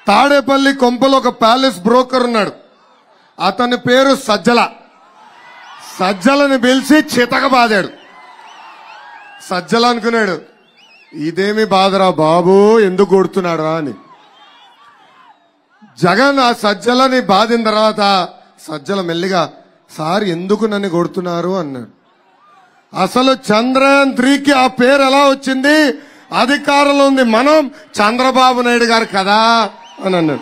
తాడేపల్లి కొంపలో ఒక palace broker ఉన్నాడు అతని పేరు సజ్జల సజ్జలని పిలిచి చితక బాదాడు సజ్జల అనుకున్నాడు ఇదేమి బాధరా బాబు ఎందుకు కొడుతున్నాడా అని జగన్ ఆ సజ్జలని బాధిన తర్వాత సజ్జల మెల్లిగా సార్ ఎందుకు నన్ను కొడుతున్నారు అన్నాడు అసలు చంద్రయాన్ త్రీకి ఆ పేరు ఎలా వచ్చింది అధికారంలో ఉంది మనం చంద్రబాబు నాయుడు గారు కదా అని అన్నాడు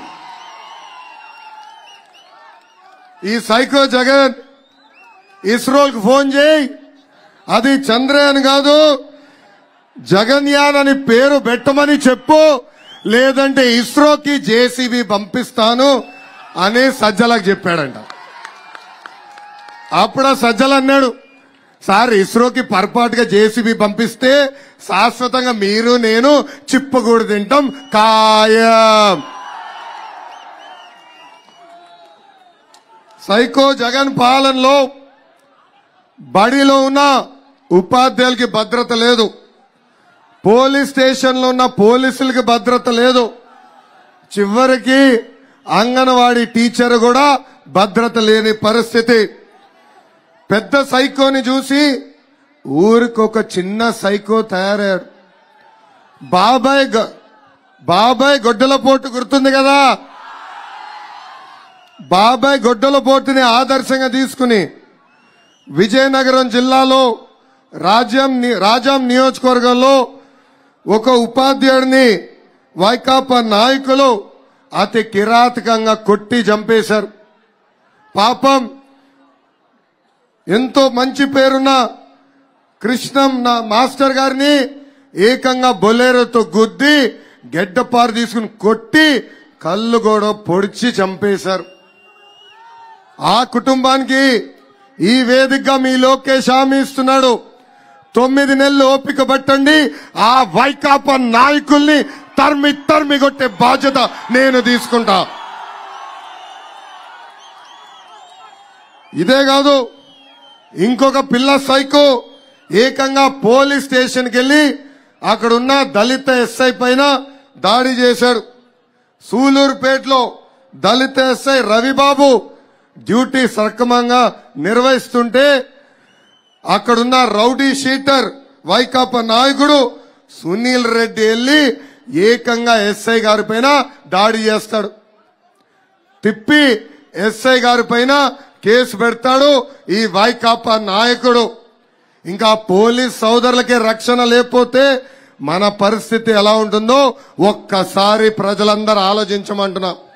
ఈ సైకో జగన్ ఇస్రోకి ఫోన్ చేయి అది చంద్రయాన్ కాదు జగన్యాన్ అని పేరు పెట్టమని చెప్పు లేదంటే ఇస్రోకి జేసీబీ పంపిస్తాను అని సజ్జలకు చెప్పాడంట అప్పుడు ఆ సజ్జలు అన్నాడు సార్ ఇస్రోకి పొరపాటుగా జేసీబీ పంపిస్తే శాశ్వతంగా మీరు నేను చిప్పగూడు తింటాం ఖాయం సైకో జగన్ పాలనలో బడిలో ఉన్న ఉపాధ్యాయులకి భద్రత లేదు పోలీస్ స్టేషన్లో ఉన్న పోలీసులకి భద్రత లేదు చివరికి అంగన్వాడీ టీచర్ కూడా భద్రత లేని పరిస్థితి పెద్ద సైకోని చూసి ఊరికి ఒక చిన్న సైకో తయారయ్యాడు బాబాయ్ గ- బాబాయ్ గొడ్డల పోటు గుర్తుంది కదా బాబాయ్ గొడ్డల పోటుని ఆదర్శంగా తీసుకుని విజయనగరం జిల్లాలో రాజ్యం ని- రాజాం నియోజకవర్గంలో ఒక ఉపాధ్యాయుడిని వైకాపా నాయకులు అతి కిరాతకంగా కొట్టి చంపేశారు పాపం ఎంతో మంచి పేరున్న కృష్ణం నా మాస్టర్ గారిని ఏకంగా బొలేరోతో గుద్ది గెడ్డపారు తీసుకుని కొట్టి కళ్ళు కూడా పొడిచి చంపేశారు ఆ కుటుంబానికి ఈ వేదికగా మీ లోకేష్ హామీ ఇస్తున్నాడు తొమ్మిది నెలలు ఓపిక పట్టండి ఆ వైకాపా నాయకుల్ని తరిమి తరిమి కొట్టే బాధ్యత నేను తీసుకుంటా ఇదే కాదు ఇంకొక పిల్ల సైకో ఏకంగా పోలీస్ స్టేషన్కి వెళ్ళి అక్కడున్న దళిత ఎస్ఐ పైన దాడి చేశాడు సూలూరుపేటలో దళిత ఎస్ఐ రవిబాబు డ్యూటీ సక్రమంగా నిర్వహిస్తుంటే అక్కడున్న రౌడీ షీటర్ వైకాపా నాయకుడు సునీల్ రెడ్డి వెళ్ళి ఏకంగా ఎస్ఐ గారి పైన దాడి చేస్తాడు తిప్పి ఎస్ఐ గారి పైన కేసు పెడతాడు ఈ వైకాపా నాయకుడు ఇంకా పోలీస్ సోదరులకి రక్షణ లేకపోతే మన పరిస్థితి ఎలా ఉంటుందో ఒక్కసారి ప్రజలందరూ ఆలోచించమంటున్నా